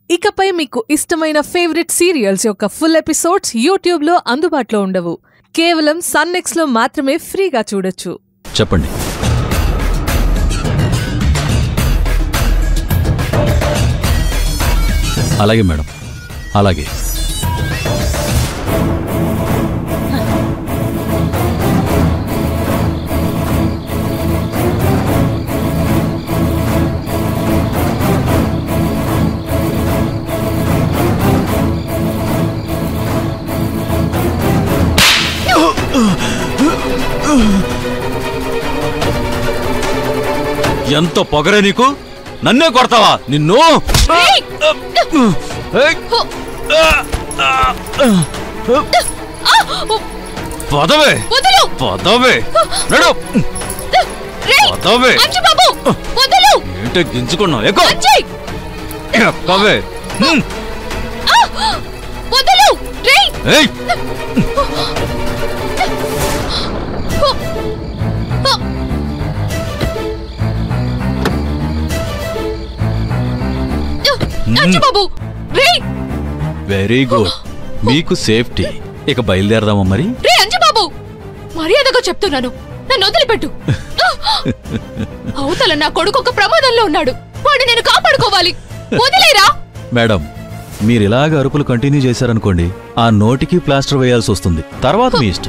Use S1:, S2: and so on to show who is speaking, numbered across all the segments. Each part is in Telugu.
S1: ఇకపై మీకు ఇష్టమైన ఫేవరెట్ సీరియల్స్ యొక్క ఫుల్ ఎపిసోడ్స్ యూట్యూబ్లో అందుబాటులో ఉండవు కేవలం సన్నెక్స్లో మాత్రమే ఫ్రీగా చూడొచ్చు
S2: చెప్పండి అలాగే మేడం అలాగే ఎంత పొగరే నీకు నన్నే కొడతావా నిన్ను ఏయ్! పదవే
S3: వదులు
S2: పదవే నడు
S3: రేయ్
S2: పదవే
S3: అంజు బాబు వదులు
S2: ఏంటో గింజుకున్నావు ఎక్కువ
S3: అంజయ్
S2: ఎక్కవే హ్మ్.
S3: వదులు రేయ్
S2: ఏయ్
S3: అంజు బాబు రేయ్
S2: వెరీ గుడ్ మీకు సేఫ్టీ ఇక బయలుదేరదామా మరి
S3: రే అంజు బాబు మర్యాదగా చెప్తున్నాను నన్ను వదిలిపెట్టు అవతల నా కొడుకు ఒక ప్రమాదంలో ఉన్నాడు వాడిని నేను కాపాడుకోవాలి వదిలేరా
S2: మేడం మీరు ఇలాగ అరుపులు కంటిన్యూ చేశారనుకోండి ఆ నోటికి ప్లాస్టర్ వేయాల్సి వస్తుంది తర్వాత మీ ఇష్టం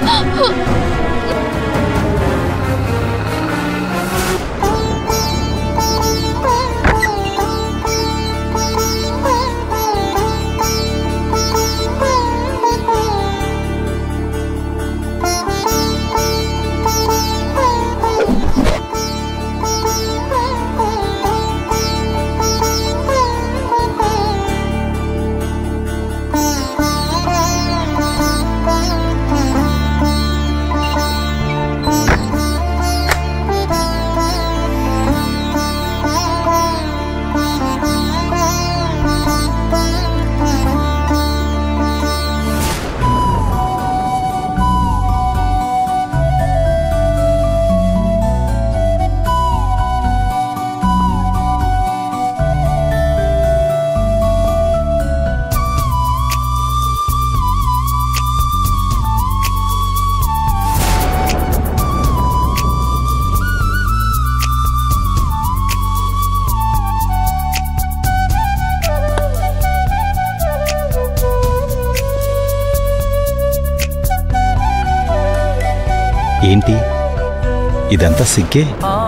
S4: ఏంటి ఇదంతా సిగ్గే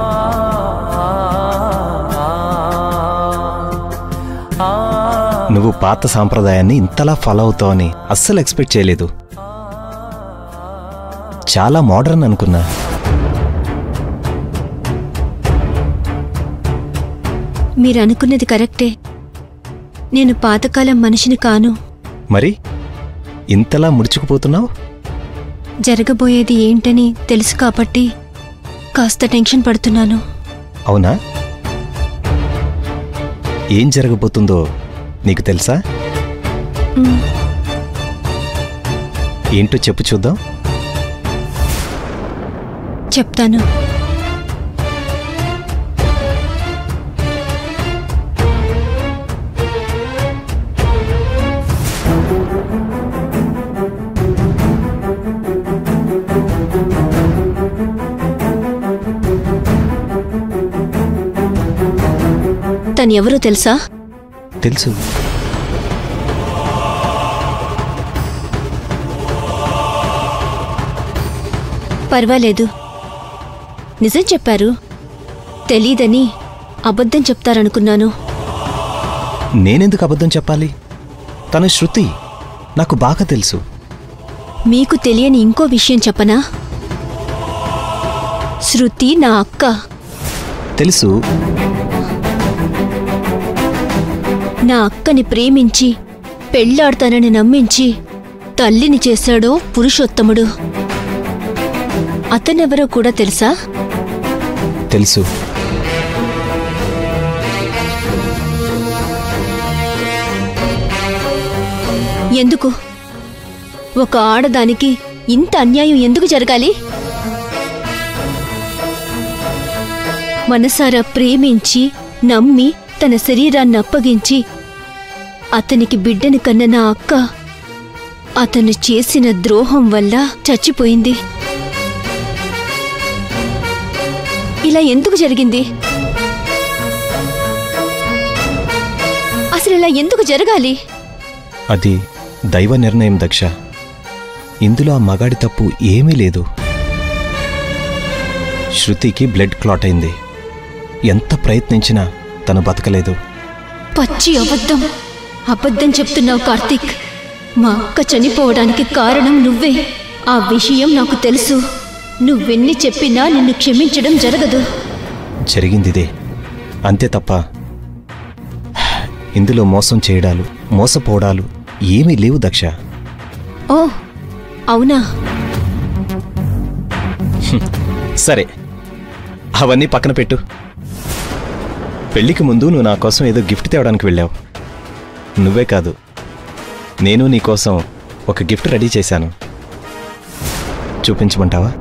S4: నువ్వు పాత సాంప్రదాయాన్ని ఇంతలా ఫాలో అవుతావని అస్సలు ఎక్స్పెక్ట్ చేయలేదు చాలా మోడర్న్ అనుకున్నా
S5: మీరు అనుకున్నది కరెక్టే నేను పాతకాలం మనిషిని కాను
S4: మరి ఇంతలా ముడుచుకుపోతున్నావు
S5: జరగబోయేది ఏంటని తెలుసు కాబట్టి కాస్త టెన్షన్ పడుతున్నాను
S4: అవునా ఏం జరగబోతుందో నీకు తెలుసా
S5: మ్,
S4: ఏంటో చెప్పు చూద్దాం
S5: చెప్తాను తను ఎవరో తెలుసా
S4: తెలుసు
S5: పర్వాలేదు నిజం చెప్పారు తెలీదని అబద్ధం చెప్తారనుకున్నాను
S4: నేనెందుకు అబద్ధం చెప్పాలి తను శృతి నాకు బాగా తెలుసు
S5: మీకు తెలియని ఇంకో విషయం చెప్పనా శృతి నా అక్క
S4: తెలుసు
S5: నా అక్కని ప్రేమించి పెళ్లాడతానని నమ్మించి తల్లిని చేశాడో పురుషోత్తముడు అతనెవరో కూడా తెలుసా
S4: తెలుసు
S5: ఎందుకు ఒక ఆడదానికి ఇంత అన్యాయం ఎందుకు జరగాలి మనసారా ప్రేమించి నమ్మి తన శరీరాన్ని అప్పగించి అతనికి బిడ్డని కన్న నా అక్క అతను చేసిన ద్రోహం వల్ల చచ్చిపోయింది ఇలా ఎందుకు జరిగింది అసలు ఇలా ఎందుకు జరగాలి
S4: అది దైవ నిర్ణయం దక్ష ఇందులో ఆ మగాడి తప్పు ఏమీ లేదు శృతికి బ్లడ్ క్లాట్ అయింది ఎంత ప్రయత్నించినా తను బతకలేదు
S5: పచ్చి అబద్ధం అబద్ధం చెప్తున్నావు కార్తీక్ మా అక్క చనిపోవడానికి కారణం నువ్వే ఆ విషయం నాకు తెలుసు నువ్వెన్ని చెప్పినా నిన్ను క్షమించడం జరగదు
S4: జరిగిందిదే అంతే తప్ప ఇందులో మోసం చేయడాలు మోసపోవడాలు ఏమీ లేవు దక్ష
S5: ఓ అవునా
S4: సరే అవన్నీ పక్కన పెట్టు పెళ్లికి ముందు నువ్వు నా కోసం ఏదో గిఫ్ట్ తేవడానికి వెళ్ళావు నువ్వే కాదు నేను నీ కోసం ఒక గిఫ్ట్ రెడీ చేశాను చూపించమంటావా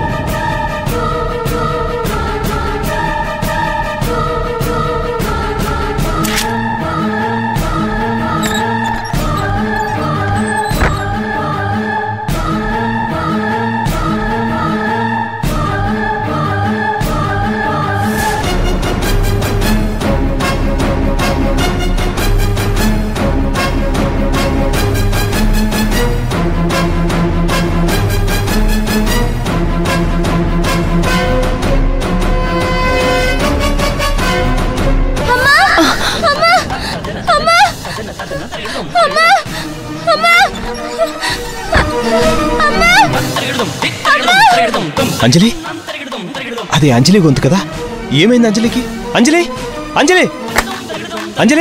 S4: అంజలి అది అంజలి గొంతు కదా ఏమైంది అంజలికి అంజలి అంజలి అంజలి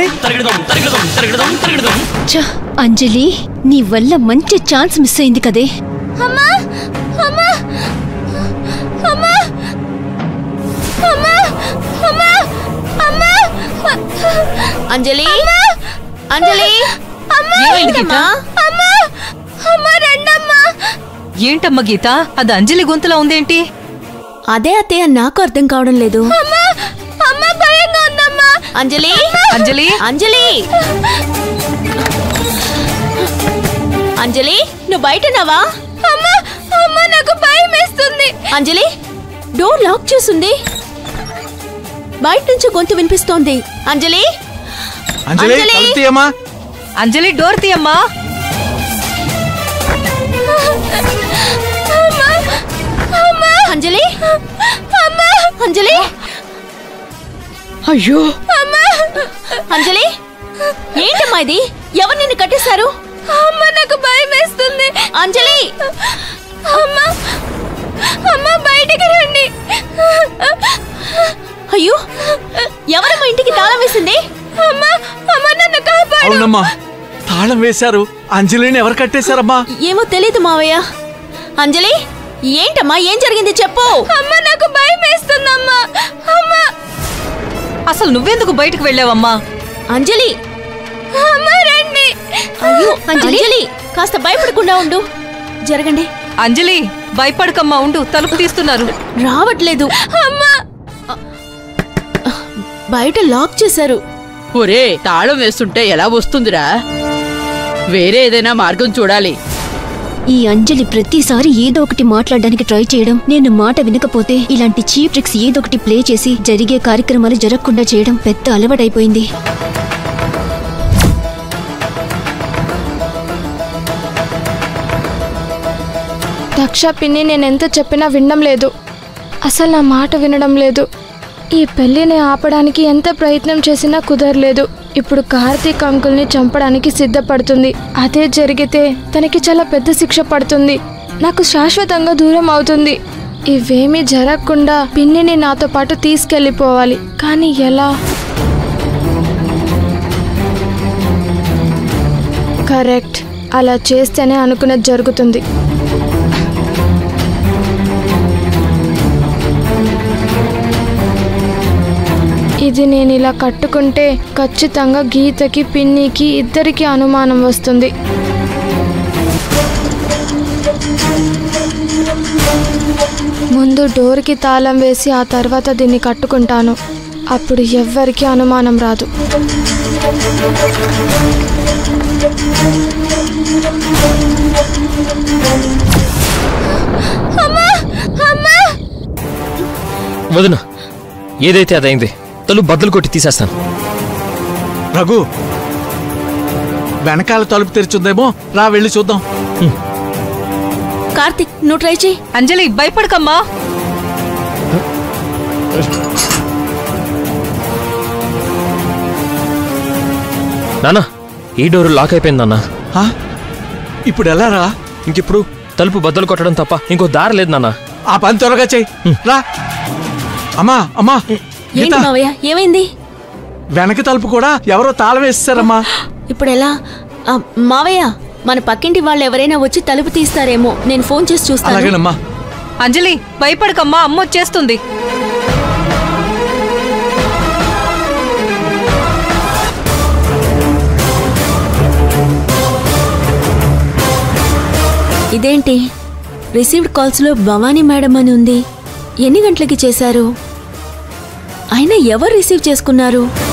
S5: ఛ, అంజలి నీ వల్ల మంచి ఛాన్స్ మిస్ అయింది కదే
S6: అంజలి అంజలి
S7: ఏమైంది గీత ఏంటమ్మా గీత అది అంజలి గొంతులా ఉందేంటి
S6: అదే అత్తయ్య నాకు అర్థం కావడం లేదు అంజలి
S7: అంజలి
S6: అంజలి అంజలి నువ్వు బయటనావా నాకు భయం వేస్తుంది అంజలి డోర్ లాక్ చేసింది బయట నుంచి గొంతు వినిపిస్తోంది అంజలి అంజలి
S7: అంజలి డోర్ తీయమ్మా
S6: అంజలి అంజలి
S7: అయ్యో
S6: అంజలి ఏంటమ్మా ఇది ఎవరు నిన్ను కట్టేశారు అమ్మ నాకు భయం వేస్తుంది అంజలి అమ్మ అమ్మ బయటికి రండి అయ్యో ఎవరమ్మా ఇంటికి తాళం వేసింది అమ్మ అమ్మ నన్ను కాపాడు
S8: అవునమ్మా తాళం వేశారు అంజలిని ఎవరు కట్టేశారమ్మా
S6: ఏమో తెలీదు మావయ్య అంజలి ఏంటమ్మా ఏం జరిగింది చెప్పు అమ్మ నాకు భయం వేస్తుందమ్మా అమ్మ
S7: అసలు నువ్వెందుకు బయటకు వెళ్ళావమ్మా
S6: అంజలి అమ్మ రండి అయ్యో అంజలి కాస్త భయపడకుండా ఉండు జరగండి
S7: అంజలి భయపడకమ్మా ఉండు తలుపు తీస్తున్నారు
S6: రావట్లేదు అమ్మా బయట లాక్ చేశారు
S9: ఒరే తాళం వేస్తుంటే ఎలా వస్తుందిరా వేరే ఏదైనా మార్గం చూడాలి
S5: ఈ అంజలి ప్రతిసారి ఏదో ఒకటి మాట్లాడడానికి ట్రై చేయడం నేను మాట వినకపోతే ఇలాంటి చీప్ ట్రిక్స్ ఏదో ఒకటి ప్లే చేసి జరిగే కార్యక్రమాలు జరగకుండా చేయడం పెద్ద అలవాటైపోయింది
S10: దక్ష పిన్ని నేనెంత చెప్పినా వినడం లేదు అసలు నా మాట వినడం లేదు ఈ పెళ్లిని ఆపడానికి ఎంత ప్రయత్నం చేసినా కుదరలేదు ఇప్పుడు కార్తీక్ అంకుల్ని చంపడానికి సిద్ధపడుతుంది అదే జరిగితే తనకి చాలా పెద్ద శిక్ష పడుతుంది నాకు శాశ్వతంగా దూరం అవుతుంది ఇవేమీ జరగకుండా పిన్నిని నాతో పాటు తీసుకెళ్ళిపోవాలి కానీ ఎలా కరెక్ట్ అలా చేస్తేనే అనుకున్నది జరుగుతుంది ఇది నేను ఇలా కట్టుకుంటే ఖచ్చితంగా గీతకి పిన్నికి ఇద్దరికి అనుమానం వస్తుంది ముందు డోర్కి తాళం వేసి ఆ తర్వాత దీన్ని కట్టుకుంటాను అప్పుడు ఎవ్వరికీ అనుమానం రాదు
S11: వదిన ఏదైతే అదైంది తలుపు బద్దలు కొట్టి తీసేస్తాను
S8: రఘు వెనకాల తలుపు తెరిచుందేమో రా వెళ్ళి చూద్దాం
S6: కార్తిక్ నువ్వు ట్రై చేయి
S7: అంజలి భయపడకమ్మా
S11: నానా ఈ డోరు లాక్ అయిపోయింది నాన్న
S8: ఆ? ఇప్పుడు ఎలా రా
S11: ఇంకిప్పుడు తలుపు బద్దలు కొట్టడం తప్ప ఇంకో దారి లేదు నాన్న
S8: ఆ పని త్వరగా చెయ్యి రా అమ్మా అమ్మా
S6: ఏంటి
S8: గీత
S6: మావయ్య ఏమైంది
S8: వెనక తలుపు కూడా ఎవరో తాళం వేసేసారమ్మా
S6: ఇప్పుడు ఎలా ఆ, మావయ్య మన పక్కింటి వాళ్ళు ఎవరైనా వచ్చి తలుపు తీస్తారేమో నేను ఫోన్ చేసి చూస్తాను
S8: అలాగేనమ్మా
S7: అంజలి భయపడకమ్మా అమ్మ వచ్చేస్తుంది
S6: ఇదేంటి రిసీవ్డ్ కాల్స్లో భవానీ మేడం అని ఉంది ఎన్ని గంటలకి చేశారు అయినా ఎవరు రిసీవ్ చేసుకున్నారు